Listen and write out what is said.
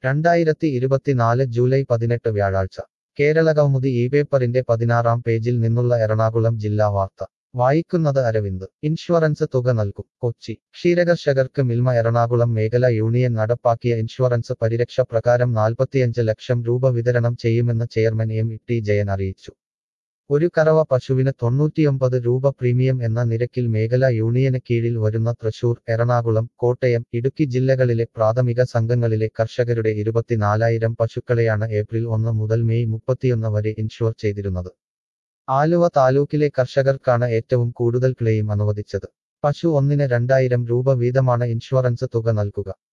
രണ്ടായിരത്തി ഇരുപത്തിനാല് ജൂലൈ പതിനെട്ട് വ്യാഴാഴ്ച കേരളകൗമുദി ഈ പേപ്പറിന്റെ പതിനാറാം പേജിൽ നിന്നുള്ള എറണാകുളം ജില്ലാ വാർത്ത വായിക്കുന്നത് അരവിന്ദ് ഇൻഷുറൻസ് തുക നൽകും കൊച്ചി ക്ഷീരകർഷകർക്ക് മിൽമ എറണാകുളം മേഖല യൂണിയൻ നടപ്പാക്കിയ ഇൻഷുറൻസ് പരിരക്ഷ പ്രകാരം നാൽപ്പത്തിയഞ്ച് ലക്ഷം രൂപ വിതരണം ചെയ്യുമെന്ന് ചെയർമാൻ എം ടി ജയൻ അറിയിച്ചു ഒരു കറവ പശുവിന് തൊണ്ണൂറ്റിയൊമ്പത് രൂപ പ്രീമിയം എന്ന നിരക്കിൽ മേഖല യൂണിയന് കീഴിൽ വരുന്ന തൃശൂർ എറണാകുളം കോട്ടയം ഇടുക്കി ജില്ലകളിലെ പ്രാഥമിക സംഘങ്ങളിലെ കർഷകരുടെ ഇരുപത്തിനാലായിരം പശുക്കളെയാണ് ഏപ്രിൽ ഒന്ന് മുതൽ മെയ് മുപ്പത്തിയൊന്ന് വരെ ഇൻഷുർ ചെയ്തിരുന്നത് ആലുവ താലൂക്കിലെ കർഷകർക്കാണ് ഏറ്റവും കൂടുതൽ ക്ലെയിം അനുവദിച്ചത് പശു ഒന്നിന് രണ്ടായിരം രൂപ വീതമാണ് ഇൻഷുറൻസ് തുക നൽകുക